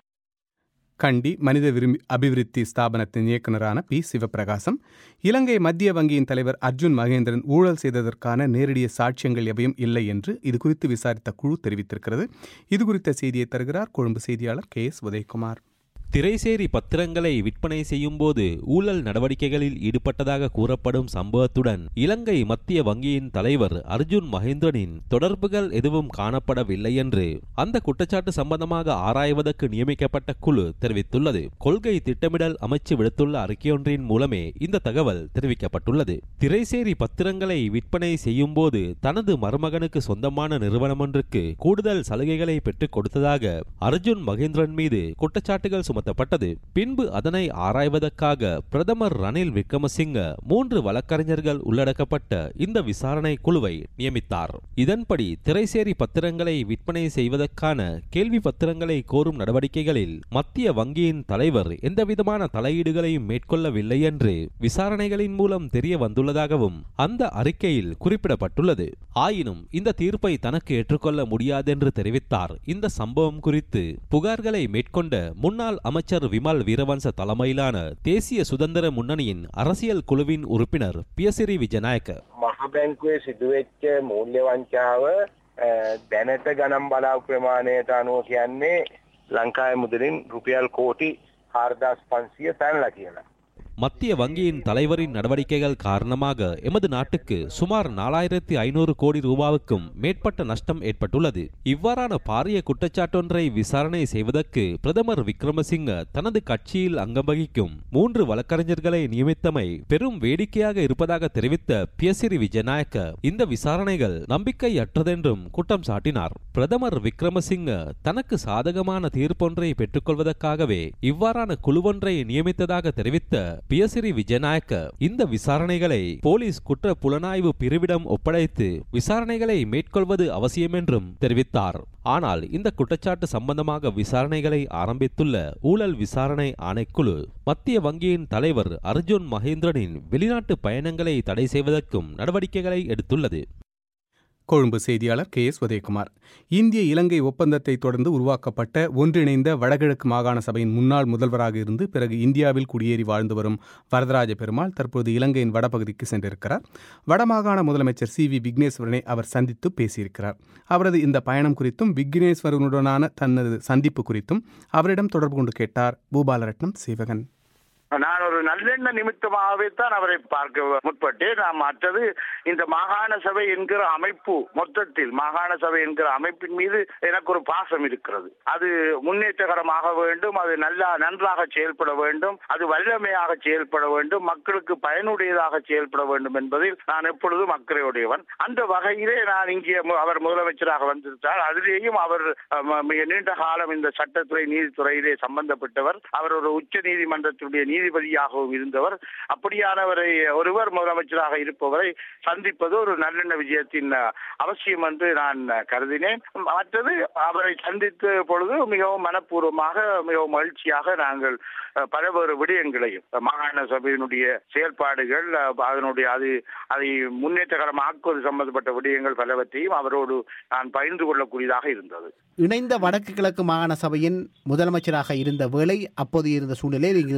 கண்டி மனித விரும்பி அபிவிருத்தி ஸ்தாபனத்தின் இயக்குநரான பி சிவபிரகாசம் இலங்கை மத்திய வங்கியின் தலைவர் அர்ஜுன் மகேந்திரன் ஊழல் செய்ததற்கான நேரடிய சாட்சியங்கள் எவையும் இல்லை என்று இது குறித்து விசாரித்த குழு தெரிவித்திருக்கிறது இது குறித்த செய்தியை தருகிறார் கொழும்பு செய்தியாளர் கே எஸ் உதயகுமார் திரைசேரி பத்திரங்களை விற்பனை செய்யும்போது ஊழல் நடவடிக்கைகளில் ஈடுபட்டதாக கூறப்படும் சம்பவத்துடன் இலங்கை மத்திய வங்கியின் தலைவர் அர்ஜுன் மகேந்திரனின் தொடர்புகள் எதுவும் காணப்படவில்லை என்று அந்த குற்றச்சாட்டு சம்பந்தமாக ஆராய்வதற்கு நியமிக்கப்பட்ட குழு தெரிவித்துள்ளது கொள்கை திட்டமிடல் அமைச்சு விடுத்துள்ள அறிக்கையொன்றின் மூலமே இந்த தகவல் தெரிவிக்கப்பட்டுள்ளது திரைசேரி பத்திரங்களை விற்பனை செய்யும்போது தனது மருமகனுக்கு சொந்தமான நிறுவனமொன்றுக்கு கூடுதல் சலுகைகளை பெற்றுக் கொடுத்ததாக அர்ஜுன் மகேந்திரன் மீது குற்றச்சாட்டுகள் சுமத்தப்பட்டது பின்பு அதனை ஆராய்வதற்காக பிரதமர் ரணில் விக்ரமசிங்க மூன்று வழக்கறிஞர்கள் உள்ளடக்கப்பட்ட இந்த விசாரணை குழுவை நியமித்தார் இதன்படி திரைசேரி பத்திரங்களை விற்பனை செய்வதற்கான கேள்வி பத்திரங்களை கோரும் நடவடிக்கைகளில் மத்திய வங்கியின் தலைவர் எந்தவிதமான தலையீடுகளையும் மேற்கொள்ளவில்லை என்று விசாரணைகளின் மூலம் தெரிய வந்துள்ளதாகவும் அந்த அறிக்கையில் குறிப்பிடப்பட்டுள்ளது ஆயினும் இந்த தீர்ப்பை தனக்கு ஏற்றுக்கொள்ள முடியாதென்று தெரிவித்தார் இந்த சம்பவம் குறித்து புகார்களை மேற்கொண்ட முன்னாள் அமைச்சர் விமல் வீரவன்ச தலைமையிலான தேசிய சுதந்திர முன்னணியின் அரசியல் குழுவின் உறுப்பினர் பியசிரி விஜயநாயக்க මහ බැංකුවේ සිදුවෙච්ච මූල්‍ය වංචාව අ, දැනට ගනම් බලාව ප්‍රමාණයට අනුව කියන්නේ ලංකාවේ මුදලින් රුපියල් කෝටි හාරදස් පන්සිය පැනලා කියලා. மத்திய வங்கியின் தலைவரின் நடவடிக்கைகள் காரணமாக எமது நாட்டுக்கு சுமார் நாலாயிரத்தி ஐநூறு கோடி ரூபாவுக்கும் மேற்பட்ட நஷ்டம் ஏற்பட்டுள்ளது இவ்வாறான பாரிய குற்றச்சாட்டொன்றை விசாரணை செய்வதற்கு பிரதமர் விக்ரமசிங்க தனது கட்சியில் அங்கம் வகிக்கும் மூன்று வழக்கறிஞர்களை நியமித்தமை பெரும் வேடிக்கையாக இருப்பதாக தெரிவித்த பியசிரி விஜயநாயக்க இந்த விசாரணைகள் நம்பிக்கையற்றதென்றும் குற்றம் சாட்டினார் பிரதமர் விக்ரமசிங்க தனக்கு சாதகமான தீர்ப்பொன்றை பெற்றுக்கொள்வதற்காகவே இவ்வாறான குழுவொன்றை நியமித்ததாக தெரிவித்த பியசிரி விஜயநாயக்க இந்த விசாரணைகளை போலீஸ் குற்ற புலனாய்வு பிரிவிடம் ஒப்படைத்து விசாரணைகளை மேற்கொள்வது அவசியம் என்றும் தெரிவித்தார் ஆனால் இந்த குற்றச்சாட்டு சம்பந்தமாக விசாரணைகளை ஆரம்பித்துள்ள ஊழல் விசாரணை ஆணைக்குழு மத்திய வங்கியின் தலைவர் அர்ஜுன் மகேந்திரனின் வெளிநாட்டு பயணங்களை தடை செய்வதற்கும் நடவடிக்கைகளை எடுத்துள்ளது கொழும்பு செய்தியாளர் கே எஸ் உதயகுமார் இந்திய இலங்கை ஒப்பந்தத்தை தொடர்ந்து உருவாக்கப்பட்ட ஒன்றிணைந்த வடகிழக்கு மாகாண சபையின் முன்னாள் முதல்வராக இருந்து பிறகு இந்தியாவில் குடியேறி வாழ்ந்து வரும் வரதராஜ பெருமாள் தற்போது இலங்கையின் வடபகுதிக்கு சென்றிருக்கிறார் வடமாகாண முதலமைச்சர் சி வி விக்னேஸ்வரனை அவர் சந்தித்து பேசியிருக்கிறார் அவரது இந்த பயணம் குறித்தும் விக்னேஸ்வரனுடனான தனது சந்திப்பு குறித்தும் அவரிடம் தொடர்பு கொண்டு கேட்டார் பூபாலரட்னம் சீவகன் நான் ஒரு நல்லெண்ண நிமித்தமாகவே தான் அவரை பார்க்க முற்பட்டேன் நான் மற்றது இந்த மாகாண சபை என்கிற அமைப்பு மொத்தத்தில் மாகாண சபை என்கிற அமைப்பின் மீது எனக்கு ஒரு பாசம் இருக்கிறது அது முன்னேற்றகரமாக வேண்டும் அது நல்லா நன்றாக செயல்பட வேண்டும் அது வல்லமையாக செயல்பட வேண்டும் மக்களுக்கு பயனுடையதாக செயல்பட வேண்டும் என்பதில் நான் எப்பொழுதும் அக்கறையுடையவன் அந்த வகையிலே நான் இங்கே மு- அவர் முதலமைச்சராக வந்திருந்தார் அதிலேயும் அவர் அஹ், மிக நீண்ட காலம் இந்த சட்டத்துறை நீதித்துறையிலே சம்பந்தப்பட்டவர் அவர் ஒரு உச்ச நீதிமன்றத்துடைய நீதிபதியாகவும் இருந்தவர் அப்படியானவரை ஒருவர் முதலமைச்சராக இருப்பவரை சந்திப்பது ஒரு நல்லெண்ண விஜயத்தின் அஹ், அவசியம் என்று நான் அஹ், கருதினேன் மற்றது அவரை சந்தித்த பொழுது மிகவும் மனப்பூர்வமாக மிகவும் மகிழ்ச்சியாக நாங்கள் அஹ், பல்வேறு விடயங்களையும் அஹ், மாகாண சபையினுடைய செயல்பாடுகள் அஹ், அதனுடைய அது அதை முன்னேற்றகரமாக்குவது சம்பந்தப்பட்ட விடயங்கள் பலவற்றையும் அவரோடு நான் பகிர்ந்து கொள்ளக்கூடியதாக இருந்தது இணைந்த வடக்கு கிழக்கு மாகாண சபையின் முதலமைச்சராக இருந்த வேளை அப்போது இருந்த சூழ்நிலையில் இங்கிருந்து வெளியேறி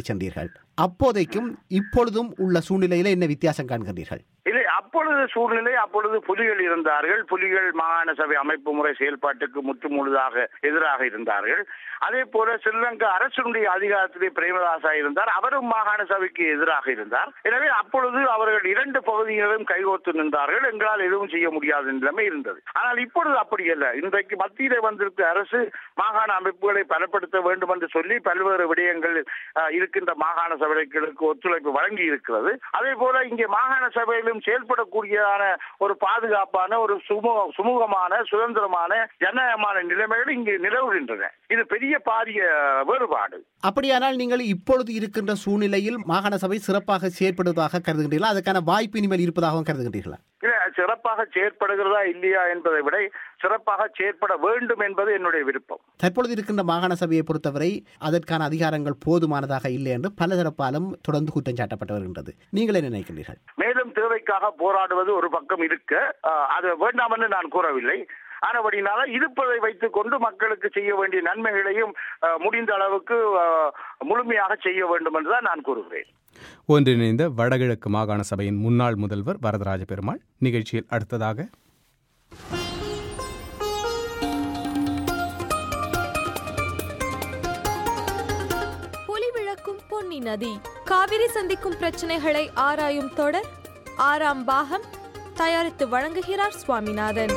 பகுதிக்கு சென்றீர்கள் அப்போதைக்கும் இப்பொழுதும் உள்ள சூழ்நிலையில என்ன வித்தியாசம் காண்கின்றீர்கள் இல்லை அப்பொழுது சூழ்நிலை அப்பொழுது புலிகள் இருந்தார்கள் புலிகள் மாகாண சபை அமைப்பு முறை செயல்பாட்டுக்கு முற்றுமுழுதாக எதிராக இருந்தார்கள் அதே போல ஸ்ரீலங்கா அரசுடைய அதிகாரத்திலே பிரேமதாசா இருந்தார் அவரும் மாகாண சபைக்கு எதிராக இருந்தார் எனவே அப்பொழுது அவர்கள் இரண்டு பகுதிகளிலும் கைகோத்து நின்றார்கள் எங்களால் எதுவும் செய்ய முடியாத நிலைமை இருந்தது ஆனால் இப்பொழுது அப்படி அல்ல இன்றைக்கு மத்தியிலே வந்திருக்க அரசு மாகாண அமைப்புகளை பலப்படுத்த வேண்டும் என்று சொல்லி பல்வேறு விடயங்கள் அஹ், இருக்கின்ற மாகாண சபைகளுக்கு ஒத்துழைப்பு வழங்கி இருக்கிறது அதே போல இங்கே மாகாண சபையிலும் செயல்படக்கூடியதான ஒரு பாதுகாப்பான ஒரு சுமூக சுமூகமான சுதந்திரமான ஜனநாயகமான நிலைமைகள் இங்கு நிலவுகின்றன இது பெரிய பாரிய வேறுபாடு அப்படியானால் நீங்கள் இப்பொழுது இருக்கின்ற சூழ்நிலையில் மாகாண சபை சிறப்பாக செயற்படுவதாக கருதுகின்றீர்களா அதற்கான வாய்ப்பு இனிமேல் இருப்பதாகவும் கருதுகின்றீர்களா இல்ல சிறப்பாக செயற்படுகிறதா இல்லையா என்பதை விட சிறப்பாக செயற்பட வேண்டும் என்பது என்னுடைய விருப்பம் தற்பொழுது இருக்கின்ற மாகாண சபையை பொறுத்தவரை அதற்கான அதிகாரங்கள் போதுமானதாக இல்லை என்று பல தரப்பாலும் தொடர்ந்து குற்றம் சாட்டப்பட்டு வருகின்றது நீங்கள் என்ன நினைக்கிறீர்கள் மேலும் தேவைக்காக போராடுவது ஒரு பக்கம் இருக்க அஹ், அது வேண்டாம் என்று நான் கூறவில்லை ஆனபடினால இருப்பதை வைத்துக் கொண்டு மக்களுக்கு செய்ய வேண்டிய நன்மைகளையும் அஹ், முடிந்த அளவுக்கு அஹ், முழுமையாக செய்ய வேண்டும் என்றுதான் நான் கூறுகிறேன் ஒன்றிணைந்த வடகிழக்கு மாகாண சபையின் முன்னாள் முதல்வர் வரதராஜ பெருமாள் நிகழ்ச்சியில் அடுத்ததாக புலி விளக்கும் பொன்னி நதி காவிரி சந்திக்கும் பிரச்சனைகளை ஆராயும் தொடர் ஆறாம் பாகம் தயாரித்து வழங்குகிறார் சுவாமிநாதன்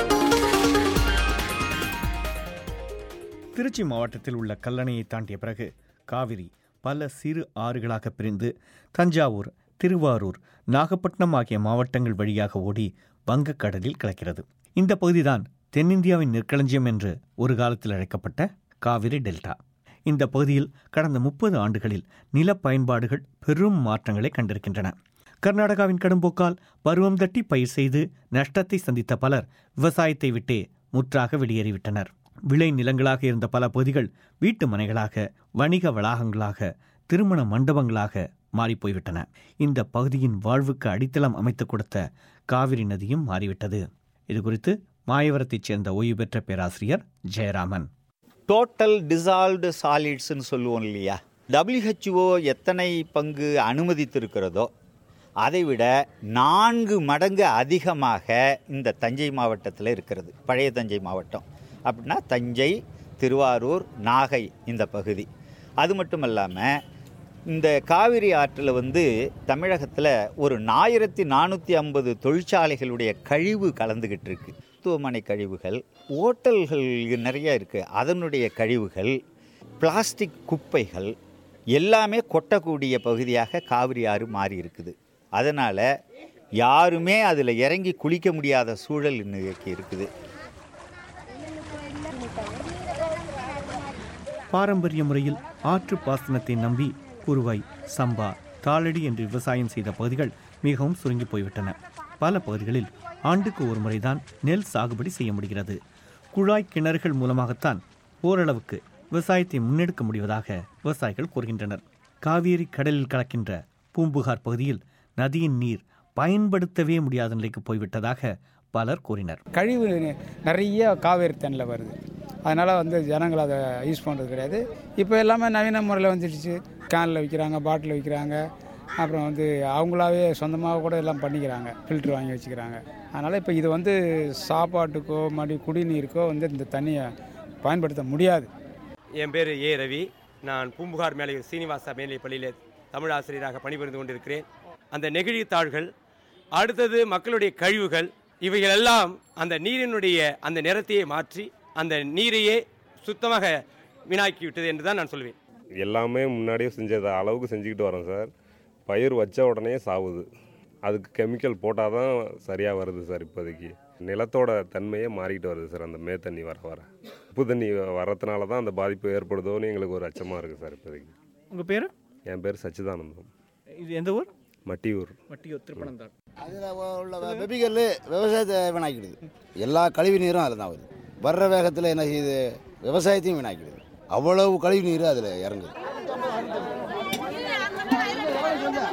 திருச்சி மாவட்டத்தில் உள்ள கல்லணையை தாண்டிய பிறகு காவிரி பல சிறு ஆறுகளாக பிரிந்து தஞ்சாவூர் திருவாரூர் நாகப்பட்டினம் ஆகிய மாவட்டங்கள் வழியாக ஓடி வங்கக்கடலில் கலக்கிறது இந்த பகுதிதான் தென்னிந்தியாவின் நெற்களஞ்சியம் என்று ஒரு காலத்தில் அழைக்கப்பட்ட காவிரி டெல்டா இந்த பகுதியில் கடந்த முப்பது ஆண்டுகளில் நில பயன்பாடுகள் பெரும் மாற்றங்களை கண்டிருக்கின்றன கர்நாடகாவின் கடும்போக்கால் பருவம் தட்டி பயிர் செய்து நஷ்டத்தை சந்தித்த பலர் விவசாயத்தை விட்டே முற்றாக வெளியேறிவிட்டனர் விளை நிலங்களாக இருந்த பல பகுதிகள் வீட்டு மனைகளாக வணிக வளாகங்களாக திருமண மண்டபங்களாக மாறிப்போய்விட்டன இந்த பகுதியின் வாழ்வுக்கு அடித்தளம் அமைத்துக் கொடுத்த காவிரி நதியும் மாறிவிட்டது இதுகுறித்து மாயவரத்தைச் சேர்ந்த ஓய்வு பெற்ற பேராசிரியர் ஜெயராமன் டோட்டல் டிசால்வ்டு சாலிட்ஸ்னு சொல்லுவோம் இல்லையா WHO எத்தனை பங்கு அனுமதித்திருக்கிறதோ அதைவிட நான்கு மடங்கு அதிகமாக இந்த தஞ்சை மாவட்டத்தில் இருக்கிறது பழைய தஞ்சை மாவட்டம் அப்படின்னா தஞ்சை திருவாரூர் நாகை இந்த பகுதி அது மட்டும் இல்லாமல் இந்த காவிரி ஆற்றில் வந்து தமிழகத்தில் ஒரு ஆயிரத்தி நானூற்றி ஐம்பது தொழிற்சாலைகளுடைய கழிவு கலந்துக்கிட்டு இருக்கு மருத்துவமனை கழிவுகள் ஓட்டல்கள் நிறைய இருக்குது அதனுடைய கழிவுகள் பிளாஸ்டிக் குப்பைகள் எல்லாமே கொட்டக்கூடிய பகுதியாக காவிரி ஆறு மாறி இருக்குது அதனால் யாருமே அதில் இறங்கி குளிக்க முடியாத சூழல் இன்னைக்கு இருக்குது பாரம்பரிய முறையில் ஆற்று பாசனத்தை நம்பி குருவாய் சம்பா தாளடி என்று விவசாயம் செய்த பகுதிகள் மிகவும் சுருங்கி போய்விட்டன பல பகுதிகளில் ஆண்டுக்கு ஒரு முறைதான் நெல் சாகுபடி செய்ய முடிகிறது குழாய் கிணறுகள் மூலமாகத்தான் ஓரளவுக்கு விவசாயத்தை முன்னெடுக்க முடிவதாக விவசாயிகள் கூறுகின்றனர் காவேரி கடலில் கலக்கின்ற பூம்புகார் பகுதியில் நதியின் நீர் பயன்படுத்தவே முடியாத நிலைக்கு போய்விட்டதாக பலர் கூறினர் கழிவு நிறைய காவேரி தண்ணில் வருது அதனால் வந்து ஜனங்கள் அதை யூஸ் பண்ணுறது கிடையாது இப்போ எல்லாமே நவீன முறையில் வந்துடுச்சு கேனில் விற்கிறாங்க பாட்டில் விற்கிறாங்க அப்புறம் வந்து அவங்களாவே சொந்தமாக கூட எல்லாம் பண்ணிக்கிறாங்க ஃபில்ட்ரு வாங்கி வச்சுக்கிறாங்க அதனால் இப்போ இது வந்து சாப்பாட்டுக்கோ மறுபடி குடிநீருக்கோ வந்து இந்த தண்ணியை பயன்படுத்த முடியாது என் பேர் ஏ ரவி நான் பூம்புகார் மேலையூர் சீனிவாசா மேல்நிலைப் பள்ளியில் தமிழ் ஆசிரியராக பணிபுரிந்து கொண்டிருக்கிறேன் அந்த நெகிழி தாள்கள் அடுத்தது மக்களுடைய கழிவுகள் இவைகள் எல்லாம் அந்த நீரினுடைய அந்த நிறத்தையே மாற்றி அந்த நீரையே சுத்தமாக வீணாக்கி விட்டது என்று தான் நான் சொல்வேன் எல்லாமே முன்னாடியே செஞ்சது அளவுக்கு செஞ்சுக்கிட்டு வரோம் சார் பயிர் வச்ச உடனே சாவுது அதுக்கு கெமிக்கல் போட்டால் தான் சரியாக வருது சார் இப்போதைக்கு நிலத்தோட தன்மையே மாறிக்கிட்டு வருது சார் அந்த மே தண்ணி வர வர உப்பு தண்ணி வர்றதுனால தான் அந்த பாதிப்பு ஏற்படுதோன்னு எங்களுக்கு ஒரு அச்சமாக இருக்குது சார் இப்போதைக்கு உங்கள் பேர் என் பேர் சச்சிதானந்தம் இது எந்த ஊர் மட்டியூர் மட்டியூர் திருப்பனந்தாள் அதில் உள்ள வெபிக்கல் விவசாயத்தை வீணாக்கிடுது எல்லா கழிவு நீரும் அதில் தான் வருது வர்ற வேகத்தில் என்ன செய்யுது விவசாயத்தையும் வீணாக்கிடுது அவ்வளவு கழிவு நீர் அதில் இறங்குது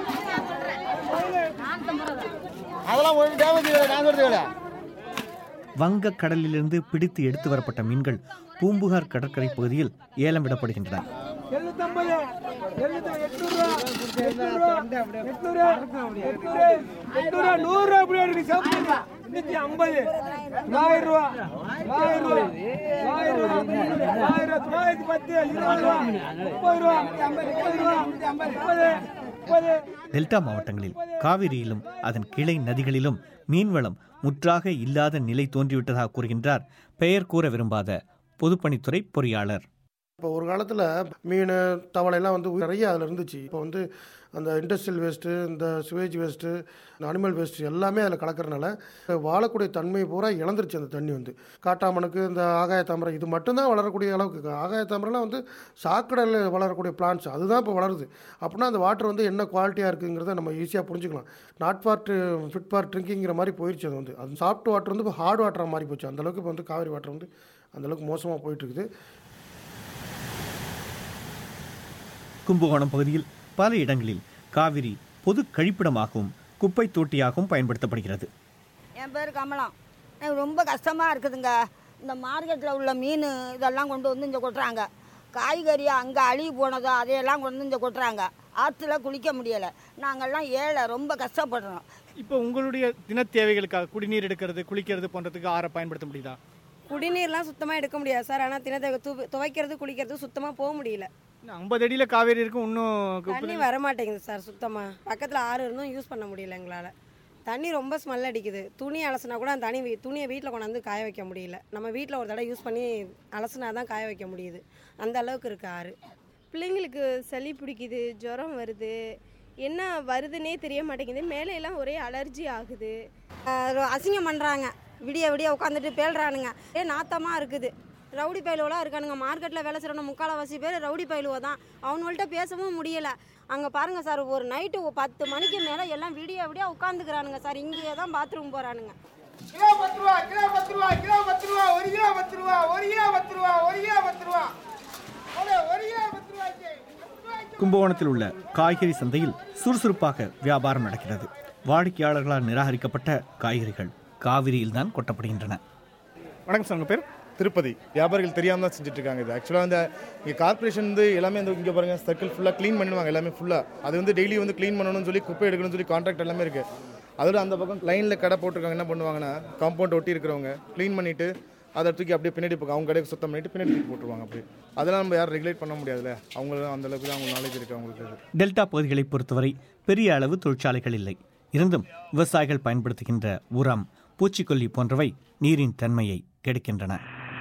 அதெல்லாம் ஒரு டேமேஜ் நான் சொல்றது வங்கக் கடலிலிருந்து பிடித்து எடுத்து வரப்பட்ட மீன்கள் பூம்புகார் கடற்கரை பகுதியில் ஏலம் விடப்படுகின்றன எழுநூத்தம்பது எழுநூத்தி எட்நூறு எட்நூறு எட்நூறு எட்நூறு எட்நூறு நூறு ரூபா அப்படி இருக்கு சாப்பிட்டு முன்னூத்தி ஐம்பது நாலாயிரம் ரூபா நாலாயிரம் ரூபா நாலாயிரம் ரூபா நாலாயிரம் தொள்ளாயிரத்தி பத்து இருபது ரூபா முப்பது ரூபா முப்பது ரூபா முப்பது முப்பது டெல்டா மாவட்டங்களில் காவிரியிலும் அதன் கிளை நதிகளிலும் மீன்வளம் முற்றாக இல்லாத நிலை தோன்றிவிட்டதாக கூறுகின்றார் பெயர் கூற விரும்பாத பொதுப்பணித்துறை பொறியாளர் இப்போ ஒரு காலத்தில் மீன் தவளைலாம் வந்து நிறைய அதில் இருந்துச்சு இப்போ வந்து அந்த இண்டஸ்ட்ரியல் வேஸ்ட்டு இந்த சுவேஜ் வேஸ்ட்டு இந்த அனிமல் வேஸ்ட்டு எல்லாமே அதில் கலக்கறனால வாழக்கூடிய தன்மை பூரா இழந்துருச்சு அந்த தண்ணி வந்து காட்டாமணுக்கு இந்த ஆகாய தாமரை இது மட்டும்தான் வளரக்கூடிய அளவுக்கு ஆகாய தாமரைலாம் வந்து சாக்கடையில் வளரக்கூடிய பிளான்ட்ஸ் அதுதான் இப்போ வளருது அப்படின்னா அந்த வாட்டர் வந்து என்ன குவாலிட்டியாக இருக்குங்கிறத நம்ம ஈஸியாக புரிஞ்சுக்கலாம் நாட் ஃபார் ஃபிட் ஃபார் ட்ரிங்கிங்கிற மாதிரி போயிடுச்சு அது வந்து அது சாஃப்ட் வாட்டர் வந்து இப்போ ஹார்ட் வாட்டராக மாறி போச்சு அந்தளவுக்கு இப்போ வந்து காவிரி வாட்டர் வந்து அந்தளவுக்கு மோசமாக போயிட்டுருக்குது கும்பகோணம் பகுதியில் பல இடங்களில் காவிரி பொது கழிப்பிடமாகவும் குப்பை தொட்டியாகவும் பயன்படுத்தப்படுகிறது என் பேர் கமலம் எனக்கு ரொம்ப கஷ்டமாக இருக்குதுங்க இந்த மார்க்கெட்டில் உள்ள மீன் இதெல்லாம் கொண்டு வந்து இங்கே கொட்டுறாங்க காய்கறி அங்கே அழுகி போனதோ அதையெல்லாம் கொண்டு வந்து இங்கே கொட்டுறாங்க ஆற்றுல குளிக்க முடியலை நாங்கள்லாம் ஏழை ரொம்ப கஷ்டப்படுறோம் இப்போ உங்களுடைய தின தேவைகளுக்காக குடிநீர் எடுக்கிறது குளிக்கிறது போன்றதுக்கு ஆறை பயன்படுத்த முடியுதா குடிநீர்லாம் சுத்தமாக எடுக்க முடியாது சார் ஆனால் தினத்தை து துவைக்கிறது குளிக்கிறது சுத்தமாக போக முடியல ஐம்பது அடியில் காவேரி இருக்கும் இன்னும் தண்ணி வர மாட்டேங்குது சார் சுத்தமாக பக்கத்தில் ஆறு இருந்தும் யூஸ் பண்ண முடியல எங்களால் தண்ணி ரொம்ப ஸ்மெல் அடிக்குது துணி அலசினா கூட அந்த தனி வீ- துணியை வீட்டில் கொண்டாந்து காய வைக்க முடியல நம்ம வீட்டில் ஒரு தடவை யூஸ் பண்ணி அலசினா தான் காய வைக்க முடியுது அந்த அளவுக்கு இருக்குது ஆறு பிள்ளைங்களுக்கு சளி பிடிக்குது ஜுரம் வருது என்ன வருதுன்னே தெரிய மாட்டேங்குது மேலே எல்லாம் ஒரே அலர்ஜி ஆகுது அஹ் அசிங்கம் பண்ணுறாங்க விடிய விடிய உட்காந்துட்டு பேல்றானுங்க ஏ நாத்தமாக இருக்குது ரவுடி பயிலுவெல்லாம் இருக்கானுங்க மார்க்கெட்டில் வேலை செய்கிறவங்க முக்கால்வாசி பேர் ரவுடி பயிலுவ தான் அவனுங்கள்ட்ட பேசவும் முடியல அங்கே பாருங்கள் சார் ஒரு நைட்டு பத்து மணிக்கு மேலே எல்லாம் விடிய விடிய உட்காந்துக்கிறானுங்க சார் இங்கேயே தான் பாத்ரூம் போகிறானுங்க கிலோ பத்து ரூபா கிலோ பத்து ரூபா கிலோ பத்து ரூபா ஒரு கிலோ பத்து ரூபா ஒரு கிலோ பத்து ரூபா ஒரு கிலோ பத்து ரூபா ஒரு ஒரு கிலோ பத்து ரூபாய்க்கு கும்பகோணத்தில் உள்ள காய்கறி சந்தையில் சுறுசுறுப்பாக வியாபாரம் நடக்கிறது வாடிக்கையாளர்களால் நிராகரிக்கப்பட்ட காய்கறிகள் காவிரியில்தான் கொட்டப்படுகின்றன வணக்கம் சார் உங்கள் பேர் திருப்பதி வியாபாரிகள் தெரியாமல் தான் செஞ்சுட்டு இருக்காங்க இது ஆக்சுவலாக வந்து இங்கே கார்ப்பரேஷன் வந்து எல்லாமே வந்து இங்கே பாருங்க சர்க்கிள் ஃபுல்லாக க்ளீன் பண்ணுவாங்க எல்லாமே ஃபுல்லாக அது வந்து டெய்லி வந்து க்ளீன் பண்ணணும்னு சொல்லி குப்பை எடுக்கணும்னு சொல்லி கான்ட்ராக்ட் எல்லாமே இருக்குது அதோட அந்த பக்கம் லைனில் கடை போட்டிருக்காங்க என்ன பண்ணுவாங்கன்னா காம்பவுண்ட் ஒட்டி இருக்கிறவங்க க்ளீன் பண்ணிவிட்டு அதை தூக்கி அப்படியே பின்னாடி போங்க அவங்க கடைக்கு சுத்தம் பண்ணிட்டு பின்னாடி தூக்கி போட்டுருவாங்க அப்படியே அதெல்லாம் நம்ம யாரும் ரெகுலேட் பண்ண முடியாதுல்ல அவங்களும் அந்த அளவுக்கு தான் அவங்க நாலேஜ் இருக்குது அவங்களுக்கு டெல்டா பகுதிகளை பொறுத்தவரை பெரிய அளவு தொழிற்சாலைகள் இல்லை இருந்தும் விவசாயிகள் பயன்படுத்துகின்ற உரம் பூச்சிக்கொல்லி போன்றவை நீரின் தன்மையை கெடுக்கின்றன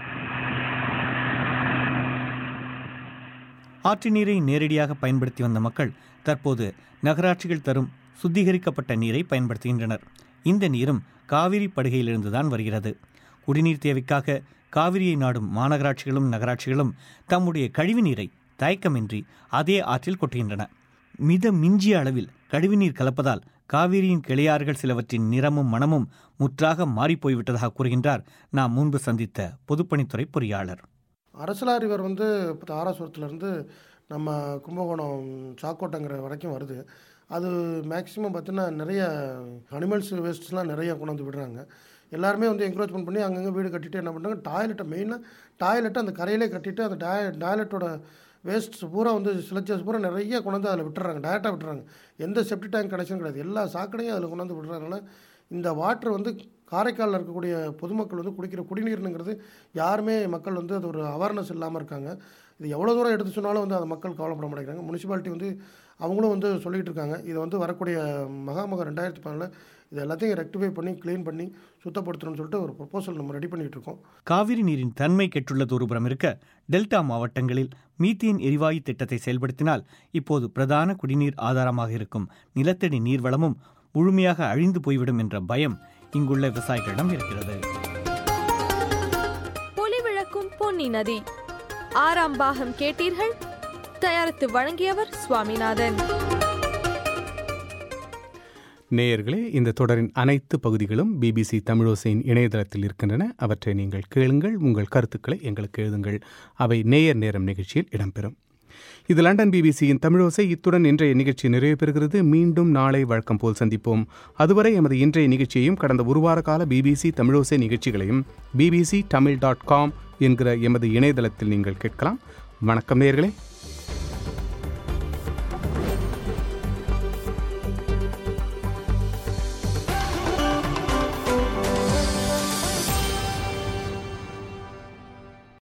ஆற்று நீரை நேரடியாக பயன்படுத்தி வந்த மக்கள் தற்போது நகராட்சிகள் தரும் சுத்திகரிக்கப்பட்ட நீரை பயன்படுத்துகின்றனர் இந்த நீரும் காவிரி படுகையிலிருந்துதான் வருகிறது குடிநீர் தேவைக்காக காவிரியை நாடும் மாநகராட்சிகளும் நகராட்சிகளும் தம்முடைய கழிவு நீரை தயக்கமின்றி அதே ஆற்றில் கொட்டுகின்றன மித மிஞ்சிய அளவில் கழிவுநீர் கலப்பதால் காவிரியின் கிளையாறுகள் சிலவற்றின் நிறமும் மணமும் முற்றாக மாறிப்போய்விட்டதாக கூறுகின்றார் நாம் முன்பு சந்தித்த பொதுப்பணித்துறை பொறியாளர் அரசலார் ரிவர் வந்து தாராசுரத்துலேருந்து நம்ம கும்பகோணம் சாக்கோட்டைங்கிற வரைக்கும் வருது அது மேக்ஸிமம் பார்த்தீங்கன்னா நிறைய அனிமல்ஸ் வேஸ்ட்ஸ்லாம் நிறைய கொண்டு வந்து விடுறாங்க எல்லாருமே வந்து என்க்ரோச்மெண்ட் பண்ணி அங்கங்கே வீடு கட்டிட்டு என்ன பண்ணுறாங்க டாய்லெட்டை மெயினாக டாய்லெட்டை அந்த கரையிலே கட்டிட்டு அந்த டாய் டாய்லெட்டோட வேஸ்ட்ஸ் பூரா வந்து சிலச்சஸ் பூரா நிறைய கொண்டு வந்து அதில் விட்டுறாங்க டேரெக்டாக விட்டுறாங்க எந்த செப்டி டேங்க் கனெக்ஷன் கிடையாது எல்லா சாக்கடையும் அதில் கொண்டு வந்து விடுறதுனால இந்த வாட்டர் வந்து காரைக்காலில் இருக்கக்கூடிய பொதுமக்கள் வந்து குடிக்கிற குடிநீர்னுங்கிறது யாருமே மக்கள் வந்து அது ஒரு அவேர்னஸ் இல்லாமல் இருக்காங்க இது எவ்வளோ தூரம் எடுத்து சொன்னாலும் வந்து அந்த மக்கள் கவலைப்பட மாட்டேங்கிறாங்க முனிசிபாலிட்டி வந்து அவங்களும் வந்து சொல்லிகிட்டு இருக்காங்க இதை வந்து வரக்கூடிய மகாமகம் ரெண்டாயிரத்தி பதினில் இது எல்லாத்தையும் ரெக்டிஃபை பண்ணி க்ளீன் பண்ணி சுத்தப்படுத்தணும்னு சொல்லிட்டு ஒரு ப்ரொப்போசல் நம்ம ரெடி பண்ணிகிட்டு இருக்கோம் காவிரி நீரின் தன்மை கெட்டுள்ளது ஒருபுறம் இருக்க டெல்டா மாவட்டங்களில் மீத்தேன் எரிவாயு திட்டத்தை செயல்படுத்தினால் இப்போது பிரதான குடிநீர் ஆதாரமாக இருக்கும் நிலத்தடி நீர்வளமும் முழுமையாக அழிந்து போய்விடும் என்ற பயம் இங்குள்ள விவசாயிகளிடம் இருக்கிறது பொலி விளக்கும் பொன்னி நதி ஆறாம் பாகம் கேட்டீர்கள் தயாரித்து வழங்கியவர் சுவாமிநாதன் நேயர்களே இந்த தொடரின் அனைத்து பகுதிகளும் பிபிசி தமிழோசையின் இணையதளத்தில் இருக்கின்றன அவற்றை நீங்கள் கேளுங்கள் உங்கள் கருத்துக்களை எங்களுக்கு எழுதுங்கள் அவை நேயர் நேரம் நிகழ்ச்சியில் இடம்பெறும் இது லண்டன் பிபிசியின் தமிழோசை இத்துடன் இன்றைய நிகழ்ச்சி நிறைவு பெறுகிறது மீண்டும் நாளை வழக்கம் போல் சந்திப்போம் அதுவரை எமது இன்றைய நிகழ்ச்சியையும் கடந்த ஒரு வார கால பிபிசி தமிழோசை நிகழ்ச்சிகளையும் பிபிசி தமிழ் டாட் காம் என்கிற எமது இணையதளத்தில் நீங்கள் கேட்கலாம் வணக்கம் நேயர்களே